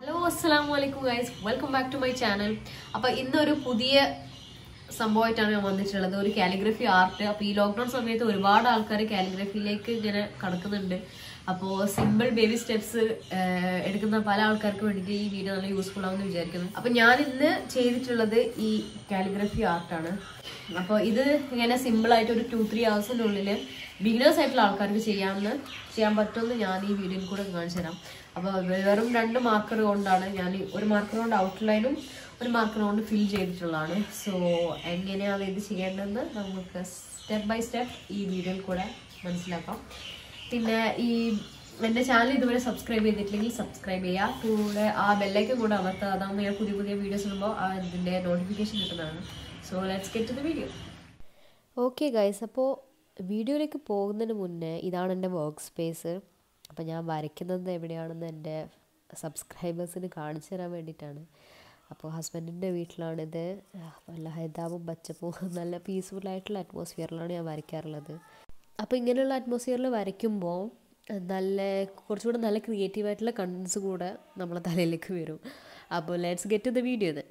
hello അസ്സാം വലൈക്കും guys welcome back to my channel അപ്പൊ ഇന്നൊരു പുതിയ സംഭവമായിട്ടാണ് ഞാൻ വന്നിട്ടുള്ളത് ഒരു കാലിഗ്രഫി ആർട്ട് അപ്പൊ ഈ ലോക്ക്ഡൌൺ സമയത്ത് ഒരുപാട് ആൾക്കാർ കാലിഗ്രഫിയിലേക്ക് ഇങ്ങനെ കടക്കുന്നുണ്ട് അപ്പോൾ സിമ്പിൾ ബേബി സ്റ്റെപ്സ് എടുക്കുന്ന പല ആൾക്കാർക്ക് വേണ്ടിയിട്ട് ഈ വീഡിയോ നല്ല യൂസ്ഫുൾ ആവുമെന്ന് വിചാരിക്കുന്നു അപ്പൊ ഞാൻ ഇന്ന് ചെയ്തിട്ടുള്ളത് ഈ കാലിഗ്രഫി ആർട്ടാണ് അപ്പോൾ ഇത് ഇങ്ങനെ സിമ്പിൾ ആയിട്ട് ഒരു ടു ത്രീ ഹവേഴ്സിനുള്ളിൽ ബിഗിനേഴ്സ് ആയിട്ടുള്ള ആൾക്കാർക്ക് ചെയ്യാമെന്ന് ചെയ്യാൻ പറ്റുമെന്ന് ഞാൻ ഈ വീഡിയോയിൽ കൂടെ കാണിച്ചു തരാം അപ്പോൾ വെറും രണ്ട് മാർക്കർ കൊണ്ടാണ് ഞാൻ ഈ ഒരു മാർക്കർ കൊണ്ട് ഔട്ട്ലൈനും ഒരു മാർക്കർ കൊണ്ട് ഫിൽ ചെയ്തിട്ടുള്ളതാണ് സോ എങ്ങനെയാണ് ഇത് ചെയ്യേണ്ടതെന്ന് നമുക്ക് സ്റ്റെപ്പ് ബൈ സ്റ്റെപ്പ് ഈ വീഡിയോയിൽ കൂടെ മനസ്സിലാക്കാം പിന്നെ ഈ എൻ്റെ ചാനൽ ഇതുവരെ സബ്സ്ക്രൈബ് ചെയ്തിട്ടില്ലെങ്കിൽ സബ്സ്ക്രൈബ് ചെയ്യുക കൂടെ ആ ബെല്ലൈക്കൻ കൂടെ അമർത്തുക അതാകുമ്പോൾ ഞാൻ പുതിയ പുതിയ വീഡിയോസ് ഇടുമ്പോൾ അതിൻ്റെ നോട്ടിഫിക്കേഷൻ കിട്ടുന്നതാണ് so let's get to the video okay guys അപ്പോൾ വീഡിയോയിലേക്ക് പോകുന്നതിന് മുന്നേ ഇതാണ് എൻ്റെ വർക്ക് സ്പേസ് അപ്പോൾ ഞാൻ വരയ്ക്കുന്നത് എവിടെയാണെന്ന് എൻ്റെ സബ്സ്ക്രൈബേഴ്സിന് കാണിച്ചു തരാൻ വേണ്ടിയിട്ടാണ് അപ്പോൾ ഹസ്ബൻഡിൻ്റെ വീട്ടിലാണിത് നല്ല ഹൈദാബും പച്ചപ്പും നല്ല പീസ്ഫുള്ളായിട്ടുള്ള അറ്റ്മോസ്ഫിയറിലാണ് ഞാൻ വരയ്ക്കാറുള്ളത് അപ്പോൾ ഇങ്ങനെയുള്ള അറ്റ്മോസ്ഫിയറിൽ വരയ്ക്കുമ്പോൾ നല്ല കുറച്ചുകൂടെ നല്ല ക്രിയേറ്റീവായിട്ടുള്ള കണ്ടൻസ് കൂടെ നമ്മളെ തലയിലേക്ക് വരും അപ്പോൾ let's get the video then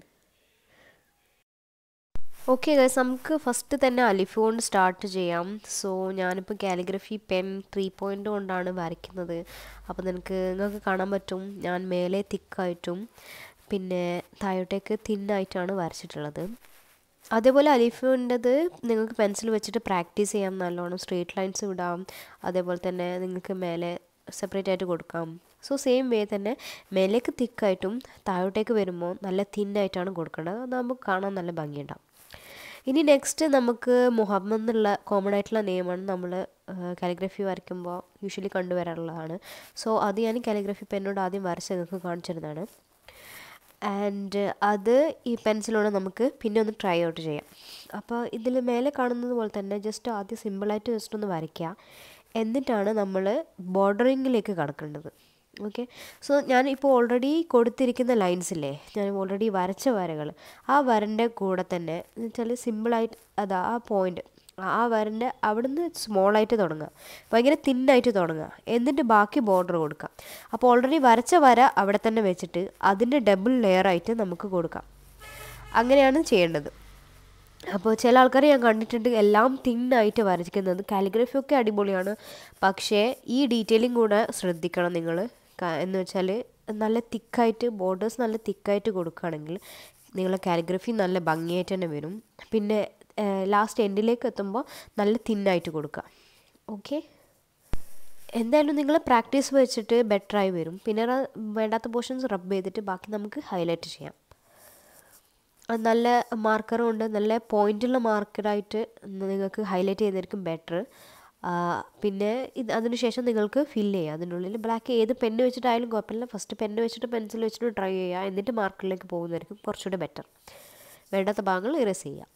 okay guys നമുക്ക് ഫസ്റ്റ് തന്നെ അലിഫ് കൊണ്ട് സ്റ്റാർട്ട് ചെയ്യാം സോ ഞാനിപ്പോൾ കാലിഗ്രഫി പെൻ ത്രീ പോയിൻ്റ് കൊണ്ടാണ് വരയ്ക്കുന്നത് അപ്പോൾ നിങ്ങൾക്ക് നിങ്ങൾക്ക് കാണാൻ പറ്റും ഞാൻ മേലെ തിക്കായിട്ടും പിന്നെ താഴോട്ടേക്ക് തിന്നായിട്ടാണ് വരച്ചിട്ടുള്ളത് അതേപോലെ അലിഫിൻ്റെത് നിങ്ങൾക്ക് പെൻസിൽ വെച്ചിട്ട് പ്രാക്ടീസ് ചെയ്യാം നല്ലോണം സ്ട്രേറ്റ് ലൈൻസ് വിടാം അതേപോലെ തന്നെ നിങ്ങൾക്ക് മേലെ സെപ്പറേറ്റ് ആയിട്ട് കൊടുക്കാം സോ സെയിം വേ തന്നെ മേലേക്ക് തിക്കായിട്ടും താഴോട്ടേക്ക് വരുമ്പോൾ നല്ല തിന്നായിട്ടാണ് കൊടുക്കേണ്ടത് അത് നമുക്ക് കാണാൻ നല്ല ഭംഗിയുണ്ടാവും ഇനി നെക്സ്റ്റ് നമുക്ക് മുഹമ്മദ് എന്നുള്ള കോമൺ ആയിട്ടുള്ള നെയിമാണ് നമ്മൾ കാലിഗ്രഫി വരയ്ക്കുമ്പോൾ യൂഷ്വലി കണ്ടുവരാറുള്ളതാണ് സോ അത് ഞാൻ കാലിഗ്രഫി പെന്നോട് ആദ്യം വരച്ച് നിങ്ങൾക്ക് കാണിച്ചിരുന്നതാണ് ആൻഡ് അത് ഈ പെൻസിലോടെ നമുക്ക് പിന്നെ ഒന്ന് ട്രൈ ഔട്ട് ചെയ്യാം അപ്പോൾ ഇതിൽ മേലെ കാണുന്നത് പോലെ തന്നെ ജസ്റ്റ് ആദ്യം സിമ്പിളായിട്ട് ജസ്റ്റ് ഒന്ന് വരയ്ക്കുക എന്നിട്ടാണ് നമ്മൾ ബോർഡറിങ്ങിലേക്ക് കടക്കേണ്ടത് ഓക്കെ സോ ഞാൻ ഇപ്പോൾ ഓൾറെഡി കൊടുത്തിരിക്കുന്ന ലൈൻസ് ഇല്ലേ ഞാൻ ഓൾറെഡി വരച്ച വരകൾ ആ വരൻ്റെ കൂടെ തന്നെ എന്ന് വെച്ചാൽ സിമ്പിളായിട്ട് അതാ ആ പോയിന്റ് ആ വരൻ്റെ അവിടുന്ന് സ്മോളായിട്ട് തുടങ്ങുക ഭയങ്കര തിന്നായിട്ട് തുടങ്ങുക എന്നിട്ട് ബാക്കി ബോർഡർ കൊടുക്കുക അപ്പോൾ ഓൾറെഡി വരച്ച വര അവിടെ തന്നെ വെച്ചിട്ട് അതിൻ്റെ ഡബിൾ ലെയറായിട്ട് നമുക്ക് കൊടുക്കാം അങ്ങനെയാണ് ചെയ്യേണ്ടത് അപ്പോൾ ചില ആൾക്കാർ ഞാൻ കണ്ടിട്ടുണ്ട് എല്ലാം തിന്നായിട്ട് വരയ്ക്കുന്നത് കാലിഗ്രഫി ഒക്കെ അടിപൊളിയാണ് പക്ഷേ ഈ ഡീറ്റെയിലിംഗ് കൂടെ ശ്രദ്ധിക്കണം നിങ്ങൾ എന്ന് വെച്ചാൽ നല്ല തിക്കായിട്ട് ബോർഡേഴ്സ് നല്ല തിക്കായിട്ട് കൊടുക്കുകയാണെങ്കിൽ നിങ്ങളെ കാലിഗ്രഫി നല്ല ഭംഗിയായിട്ട് തന്നെ വരും പിന്നെ ലാസ്റ്റ് എൻഡിലേക്ക് എത്തുമ്പോൾ നല്ല തിന്നായിട്ട് കൊടുക്കുക ഓക്കെ എന്തായാലും നിങ്ങൾ പ്രാക്ടീസ് വെച്ചിട്ട് ബെറ്ററായി വരും പിന്നെ വേണ്ടാത്ത പോർഷൻസ് റബ്ബ് ചെയ്തിട്ട് ബാക്കി നമുക്ക് ഹൈലൈറ്റ് ചെയ്യാം നല്ല മാർക്കർ കൊണ്ട് നല്ല പോയിൻ്റുള്ള മാർക്കറായിട്ട് നിങ്ങൾക്ക് ഹൈലൈറ്റ് ചെയ്തായിരിക്കും ബെറ്റർ പിന്നെ ഇത് അതിനുശേഷം നിങ്ങൾക്ക് ഫില്ല് ചെയ്യുക അതിനുള്ളിൽ ബ്ലാക്ക് ഏത് പെന്ന് വെച്ചിട്ടായാലും കുഴപ്പമില്ല ഫസ്റ്റ് പെന്ന് വെച്ചിട്ട് പെൻസിൽ വെച്ചിട്ട് ട്രൈ ചെയ്യുക എന്നിട്ട് മാർക്കറിലേക്ക് പോകുന്നതായിരിക്കും കുറച്ചുകൂടെ ബെറ്റർ വേണ്ടാത്ത ഭാഗങ്ങൾ ഇറേസ് ചെയ്യുക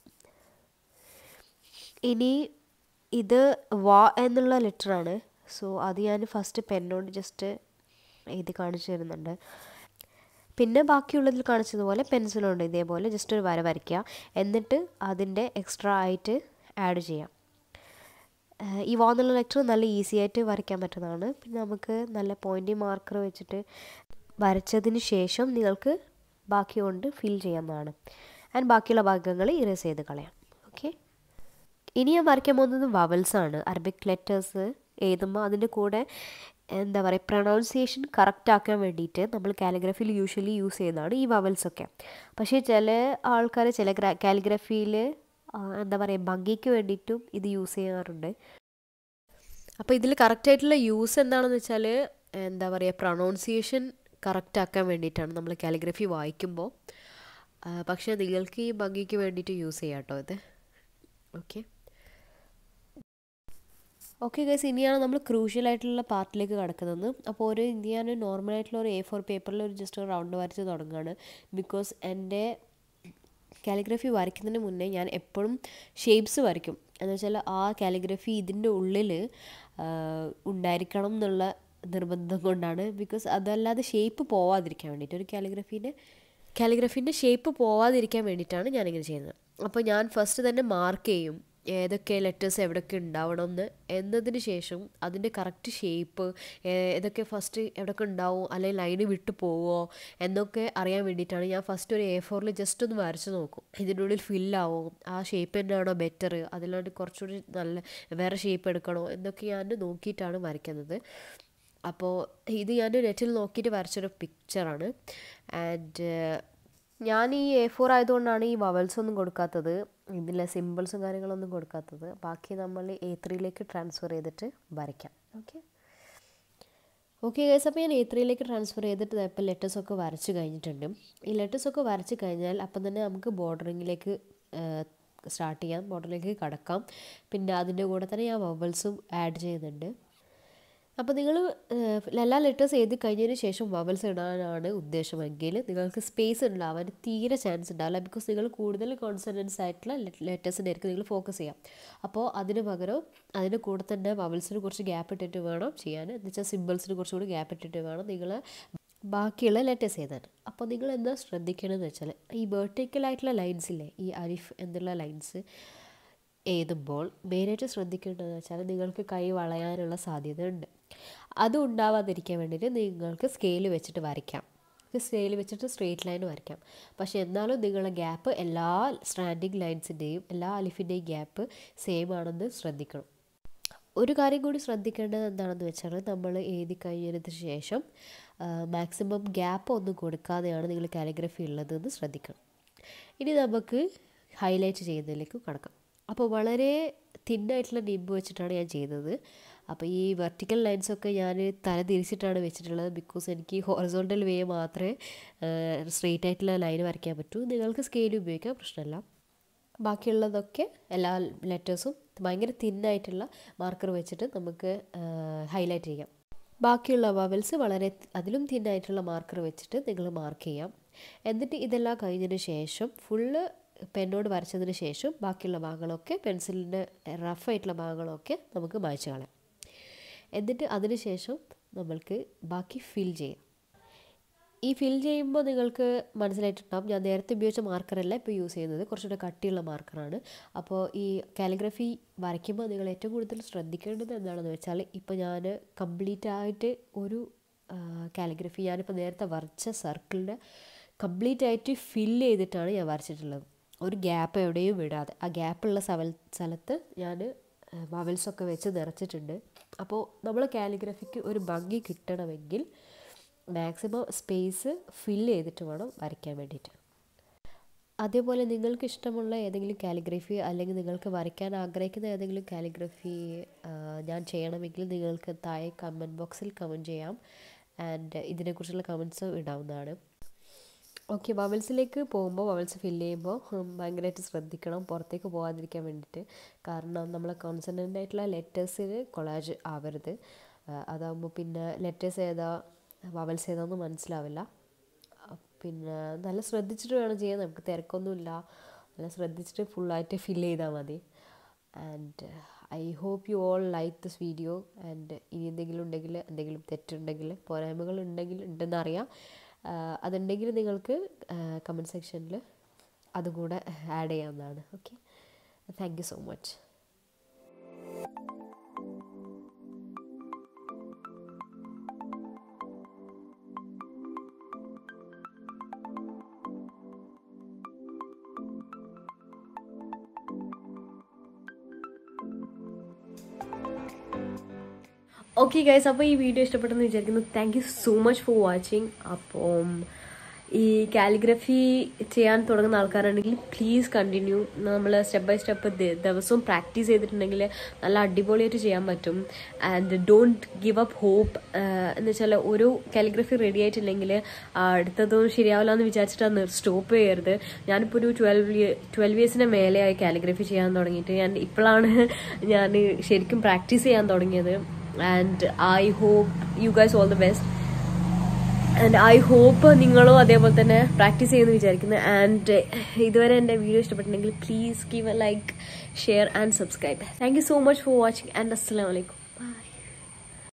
ഇനി ഇത് വാ എന്നുള്ള ലെറ്ററാണ് സോ അത് ഞാൻ ഫസ്റ്റ് പെന്നോട് ജസ്റ്റ് ഇത് കാണിച്ചു തരുന്നുണ്ട് പിന്നെ ബാക്കിയുള്ളതിൽ കാണിച്ചതുപോലെ പെൻസിലുണ്ട് ഇതേപോലെ ജസ്റ്റ് ഒരു വര വരയ്ക്കുക എന്നിട്ട് അതിൻ്റെ എക്സ്ട്രാ ആയിട്ട് ആഡ് ചെയ്യാം ഈ വാന്നുള്ള ലെറ്റർ നല്ല ഈസി ആയിട്ട് വരയ്ക്കാൻ പറ്റുന്നതാണ് പിന്നെ നമുക്ക് നല്ല പോയിൻ്റ് മാർക്കർ വെച്ചിട്ട് വരച്ചതിന് ശേഷം നിങ്ങൾക്ക് ബാക്കി കൊണ്ട് ഫിൽ ചെയ്യാവുന്നതാണ് ആൻഡ് ബാക്കിയുള്ള ഭാഗങ്ങൾ ഇറേസ് ചെയ്ത് കളയാം ഓക്കെ ഇനി ഞാൻ വരയ്ക്കാൻ പോകുന്നത് വവൽസാണ് അറബിക് ലെറ്റേഴ്സ് എഴുതുമ്പോൾ അതിൻ്റെ കൂടെ എന്താ പറയുക പ്രൊണൗൺസിയേഷൻ കറക്റ്റ് ആക്കാൻ വേണ്ടിയിട്ട് നമ്മൾ കാലിഗ്രഫിയിൽ യൂഷ്വലി യൂസ് ചെയ്യുന്നതാണ് ഈ വവൽസൊക്കെ പക്ഷേ ചില ആൾക്കാർ ചില കാലിഗ്രഫിയിൽ എന്താ പറയുക ഭംഗിക്ക് വേണ്ടിയിട്ടും ഇത് യൂസ് ചെയ്യാറുണ്ട് അപ്പോൾ ഇതിൽ കറക്റ്റായിട്ടുള്ള യൂസ് എന്താണെന്ന് വെച്ചാൽ എന്താ പറയുക പ്രൊണൗൺസിയേഷൻ കറക്റ്റ് ആക്കാൻ വേണ്ടിയിട്ടാണ് നമ്മൾ കാലിഗ്രഫി വായിക്കുമ്പോൾ പക്ഷേ നിങ്ങൾക്ക് ഈ ഭംഗിക്ക് വേണ്ടിയിട്ട് യൂസ് ചെയ്യാം കേട്ടോ ഇത് ഓക്കെ ഓക്കെ ഗൈസ് ഇനിയാണ് നമ്മൾ ക്രൂഷ്യൽ ആയിട്ടുള്ള പാർട്ടിലേക്ക് കിടക്കുന്നത് അപ്പോൾ ഒരു ഞാൻ നോർമലായിട്ടുള്ള ഒരു എ ഫോർ പേപ്പറിൽ ഒരു ജസ്റ്റ് റൗണ്ട് വരച്ച് തുടങ്ങുകയാണ് ബിക്കോസ് എൻ്റെ കാലിഗ്രഫി വരയ്ക്കുന്നതിന് മുന്നേ ഞാൻ എപ്പോഴും ഷേപ്സ് വരയ്ക്കും എന്ന് വെച്ചാൽ ആ കാലിഗ്രഫി ഇതിൻ്റെ ഉള്ളിൽ ഉണ്ടായിരിക്കണം എന്നുള്ള നിർബന്ധം കൊണ്ടാണ് ബിക്കോസ് അതല്ലാതെ ഷേപ്പ് പോവാതിരിക്കാൻ വേണ്ടിയിട്ട് ഒരു കാലിഗ്രഫീൻ്റെ കാലിഗ്രഫീൻ്റെ ഷേപ്പ് പോവാതിരിക്കാൻ വേണ്ടിയിട്ടാണ് ഞാനിങ്ങനെ ചെയ്യുന്നത് അപ്പോൾ ഞാൻ ഫസ്റ്റ് തന്നെ മാർക്ക് ചെയ്യും ഏതൊക്കെ ലെറ്റേഴ്സ് എവിടെയൊക്കെ ഉണ്ടാവണമെന്ന് എന്നതിന് ശേഷം അതിൻ്റെ കറക്റ്റ് ഷേപ്പ് ഏതൊക്കെ ഫസ്റ്റ് എവിടെയൊക്കെ ഉണ്ടാവും അല്ലെങ്കിൽ ലൈന് വിട്ടു പോവോ എന്നൊക്കെ അറിയാൻ വേണ്ടിയിട്ടാണ് ഞാൻ ഫസ്റ്റ് ഒരു എ ഫോറിൽ ജസ്റ്റ് ഒന്ന് വരച്ച് നോക്കും ഇതിൻ്റെ ഉള്ളിൽ ഫില്ലാവും ആ ഷേപ്പ് തന്നെയാണോ ബെറ്റർ അതിലാണ്ട് കുറച്ചുകൂടി നല്ല വേറെ ഷേപ്പ് എടുക്കണോ എന്നൊക്കെ ഞാൻ നോക്കിയിട്ടാണ് വരയ്ക്കുന്നത് അപ്പോൾ ഇത് ഞാൻ നെറ്റിൽ നോക്കിയിട്ട് വരച്ചൊരു പിക്ചറാണ് ആൻഡ് ഞാൻ ഈ എ ഫോർ ആയതുകൊണ്ടാണ് ഈ വവൽസ് ഒന്നും കൊടുക്കാത്തത് ഇതിലെ സിമ്പിൾസും കാര്യങ്ങളൊന്നും കൊടുക്കാത്തത് ബാക്കി നമ്മൾ എ ത്രീയിലേക്ക് ട്രാൻസ്ഫർ ചെയ്തിട്ട് വരയ്ക്കാം ഓക്കെ ഓക്കെ ഗൈസ് അപ്പോൾ ഞാൻ എ ത്രീയിലേക്ക് ട്രാൻസ്ഫർ ചെയ്തിട്ട് ഇപ്പോൾ ലെറ്റേഴ്സൊക്കെ വരച്ച് കഴിഞ്ഞിട്ടുണ്ട് ഈ ലെറ്റേഴ്സൊക്കെ വരച്ച് കഴിഞ്ഞാൽ അപ്പം തന്നെ നമുക്ക് ബോർഡറിങ്ങിലേക്ക് സ്റ്റാർട്ട് ചെയ്യാം ബോർഡറിലേക്ക് കടക്കാം പിന്നെ അതിൻ്റെ കൂടെ തന്നെ ഞാൻ വവൽസും ആഡ് ചെയ്യുന്നുണ്ട് അപ്പോൾ നിങ്ങൾ എല്ലാ ലെറ്റേഴ്സ് എഴുതി കഴിഞ്ഞതിന് ശേഷം വവൽസ് ഇടാനാണ് ഉദ്ദേശമെങ്കിൽ നിങ്ങൾക്ക് സ്പേസ് ഉണ്ടാവാൻ തീരെ ചാൻസ് ഉണ്ടാവില്ല ബിക്കോസ് നിങ്ങൾ കൂടുതൽ കോൺസണൻസ് ആയിട്ടുള്ള ലെറ്റേഴ്സിനായിരിക്കും നിങ്ങൾ ഫോക്കസ് ചെയ്യാം അപ്പോൾ അതിന് പകരം അതിന് കൂടെ തന്നെ വവൽസിന് കുറച്ച് ഗ്യാപ്പ് ഇട്ടിട്ട് വേണം ചെയ്യാൻ എന്ന് വെച്ചാൽ സിമ്പിൾസിന് കുറച്ചുകൂടി ഗ്യാപ്പ് ഇട്ടിട്ട് വേണം നിങ്ങൾ ബാക്കിയുള്ള ലെറ്റേഴ്സ് എഴുതാൻ അപ്പോൾ നിങ്ങൾ എന്താ ശ്രദ്ധിക്കണമെന്ന് വെച്ചാൽ ഈ വെർട്ടിക്കലായിട്ടുള്ള ലൈൻസ് ഇല്ലേ ഈ അരിഫ് എന്നുള്ള ലൈൻസ് എഴുതുമ്പോൾ മെയിനായിട്ട് ശ്രദ്ധിക്കേണ്ടതെന്ന് വെച്ചാൽ നിങ്ങൾക്ക് കൈ വളയാനുള്ള സാധ്യത ഉണ്ട് അത് ഉണ്ടാവാതിരിക്കാൻ വേണ്ടിയിട്ട് നിങ്ങൾക്ക് സ്കെയിൽ വെച്ചിട്ട് വരയ്ക്കാം സ്കെയിൽ വെച്ചിട്ട് സ്ട്രെയിറ്റ് ലൈൻ വരയ്ക്കാം പക്ഷേ എന്നാലും നിങ്ങളുടെ ഗ്യാപ്പ് എല്ലാ സ്റ്റാൻഡിങ് ലൈൻസിൻ്റെയും എല്ലാ അലിഫിൻ്റെയും ഗ്യാപ്പ് സെയിം ആണെന്ന് ശ്രദ്ധിക്കണം ഒരു കാര്യം കൂടി ശ്രദ്ധിക്കേണ്ടത് എന്താണെന്ന് വെച്ചാൽ നമ്മൾ എഴുതി കഴിഞ്ഞതിന് ശേഷം മാക്സിമം ഗ്യാപ്പ് ഒന്നും കൊടുക്കാതെയാണ് നിങ്ങൾ കാലിഗ്രഫി ഉള്ളതെന്ന് ശ്രദ്ധിക്കണം ഇനി നമുക്ക് ഹൈലൈറ്റ് ചെയ്യുന്നതിലേക്ക് കടക്കാം അപ്പോൾ വളരെ തിന്നായിട്ടുള്ള നിമ്പ് വെച്ചിട്ടാണ് ഞാൻ ചെയ്തത് അപ്പോൾ ഈ വെർട്ടിക്കൽ ലൈൻസൊക്കെ ഞാൻ തല തിരിച്ചിട്ടാണ് വെച്ചിട്ടുള്ളത് ബിക്കോസ് എനിക്ക് ഹോറിസോണ്ടൽ വേ മാത്രമേ സ്ട്രെയിറ്റ് ആയിട്ടുള്ള ലൈൻ വരയ്ക്കാൻ പറ്റൂ നിങ്ങൾക്ക് സ്കെയിൽ ഉപയോഗിക്കാം പ്രശ്നമില്ല ബാക്കിയുള്ളതൊക്കെ എല്ലാ ലെറ്റേഴ്സും ഭയങ്കര തിന്നായിട്ടുള്ള മാർക്കർ വെച്ചിട്ട് നമുക്ക് ഹൈലൈറ്റ് ചെയ്യാം ബാക്കിയുള്ള വവൽസ് വളരെ അതിലും തിന്നായിട്ടുള്ള മാർക്കർ വെച്ചിട്ട് നിങ്ങൾ മാർക്ക് ചെയ്യാം എന്നിട്ട് ഇതെല്ലാം കഴിഞ്ഞതിന് ശേഷം ഫുള്ള് പെന്നോട് വരച്ചതിന് ശേഷം ബാക്കിയുള്ള ഭാഗങ്ങളൊക്കെ പെൻസിലിൻ്റെ റഫായിട്ടുള്ള ഭാഗങ്ങളൊക്കെ നമുക്ക് മായ്ച്ചു കളയാം എന്നിട്ട് അതിന് ശേഷം നമ്മൾക്ക് ബാക്കി ഫിൽ ചെയ്യാം ഈ ഫിൽ ചെയ്യുമ്പോൾ നിങ്ങൾക്ക് മനസ്സിലായിട്ടുണ്ടാകും ഞാൻ നേരത്തെ ഉപയോഗിച്ച മാർക്കറല്ല ഇപ്പോൾ യൂസ് ചെയ്യുന്നത് കുറച്ചുകൂടെ കട്ടിയുള്ള മാർക്കറാണ് അപ്പോൾ ഈ കാലിഗ്രഫി വരയ്ക്കുമ്പോൾ നിങ്ങൾ ഏറ്റവും കൂടുതൽ ശ്രദ്ധിക്കേണ്ടത് എന്താണെന്ന് വെച്ചാൽ ഇപ്പോൾ ഞാൻ കംപ്ലീറ്റ് ആയിട്ട് ഒരു കാലിഗ്രഫി ഞാനിപ്പോൾ നേരത്തെ വരച്ച സർക്കിളിൻ്റെ കംപ്ലീറ്റ് ആയിട്ട് ഫില്ല് ചെയ്തിട്ടാണ് ഞാൻ വരച്ചിട്ടുള്ളത് ഒരു ഗ്യാപ്പ് എവിടെയും വിടാതെ ആ ഗ്യാപ്പുള്ള സ്ഥല സ്ഥലത്ത് ഞാൻ വവൽസൊക്കെ വെച്ച് നിറച്ചിട്ടുണ്ട് അപ്പോൾ നമ്മൾ കാലിഗ്രഫിക്ക് ഒരു ഭംഗി കിട്ടണമെങ്കിൽ മാക്സിമം സ്പേസ് ഫില്ല് ചെയ്തിട്ട് വേണം വരയ്ക്കാൻ വേണ്ടിയിട്ട് അതേപോലെ നിങ്ങൾക്ക് ഇഷ്ടമുള്ള ഏതെങ്കിലും കാലിഗ്രഫി അല്ലെങ്കിൽ നിങ്ങൾക്ക് വരയ്ക്കാൻ ആഗ്രഹിക്കുന്ന ഏതെങ്കിലും കാലിഗ്രഫി ഞാൻ ചെയ്യണമെങ്കിൽ നിങ്ങൾക്ക് താഴെ കമൻറ്റ് ബോക്സിൽ കമൻറ്റ് ചെയ്യാം ആൻഡ് ഇതിനെക്കുറിച്ചുള്ള കമൻറ്റ്സ് ഇടാവുന്നതാണ് ഓക്കെ വവൽസിലേക്ക് പോകുമ്പോൾ വവൽസ് ഫില്ല് ചെയ്യുമ്പോൾ ഭയങ്കരമായിട്ട് ശ്രദ്ധിക്കണം പുറത്തേക്ക് പോകാതിരിക്കാൻ വേണ്ടിയിട്ട് കാരണം നമ്മൾ കോൺസെൻറ്റൻ്റ് ആയിട്ടുള്ള ലെറ്റേഴ്സിൽ കൊളാജ് ആവരുത് അതാകുമ്പോൾ പിന്നെ ലെറ്റേഴ്സ് ഏതാ വവൽസ് ഏതാന്ന് മനസ്സിലാവില്ല പിന്നെ നല്ല ശ്രദ്ധിച്ചിട്ട് വേണം ചെയ്യാൻ നമുക്ക് തിരക്കൊന്നുമില്ല നല്ല ശ്രദ്ധിച്ചിട്ട് ഫുള്ളായിട്ട് ഫില്ല് ചെയ്താൽ മതി and I hope you all like this video and ഇനി എന്തെങ്കിലും ഉണ്ടെങ്കിൽ എന്തെങ്കിലും തെറ്റുണ്ടെങ്കിൽ പോരായ്മകൾ ഉണ്ടെങ്കിൽ ഉണ്ടെന്നറിയാം അതുണ്ടെങ്കിൽ നിങ്ങൾക്ക് കമൻറ്റ് സെക്ഷനിൽ അതും കൂടെ ആഡ് ചെയ്യാവുന്നതാണ് okay thank you so much okay guys അപ്പോൾ ഈ വീഡിയോ ഇഷ്ടപ്പെട്ടെന്ന് വിചാരിക്കുന്നു thank you so much for watching അപ്പം ഈ കാലിഗ്രഫി ചെയ്യാൻ തുടങ്ങുന്ന ആൾക്കാരാണെങ്കിൽ പ്ലീസ് കണ്ടിന്യൂ നമ്മൾ സ്റ്റെപ്പ് ബൈ സ്റ്റെപ്പ് ദിവസവും പ്രാക്ടീസ് ചെയ്തിട്ടുണ്ടെങ്കിൽ നല്ല അടിപൊളിയായിട്ട് ചെയ്യാൻ പറ്റും and don't give up hope എന്ന് വെച്ചാൽ ഒരു കാലിഗ്രഫി റെഡി ആയിട്ടില്ലെങ്കിൽ അടുത്തതും ശരിയാവില്ല എന്ന് വിചാരിച്ചിട്ട് സ്റ്റോപ്പ് ചെയ്യരുത് ഞാനിപ്പോൾ ഒരു ട്വൽവ് ഇയർ ട്വൽവ് ഇയേഴ്സിന് മേലെയായി കാലിഗ്രഫി ചെയ്യാൻ തുടങ്ങിയിട്ട് ഞാൻ ഇപ്പോഴാണ് ഞാൻ ശരിക്കും പ്രാക്ടീസ് ചെയ്യാൻ തുടങ്ങിയത് and I hope you guys all the best and I hope നിങ്ങളും അതേപോലെ തന്നെ പ്രാക്ടീസ് ചെയ്യുമെന്ന് വിചാരിക്കുന്നു ആൻഡ് ഇതുവരെ എൻ്റെ വീഡിയോ ഇഷ്ടപ്പെട്ടിട്ടുണ്ടെങ്കിൽ please give a like share and subscribe thank you so much for watching and അസ്സാം വലൈക്കും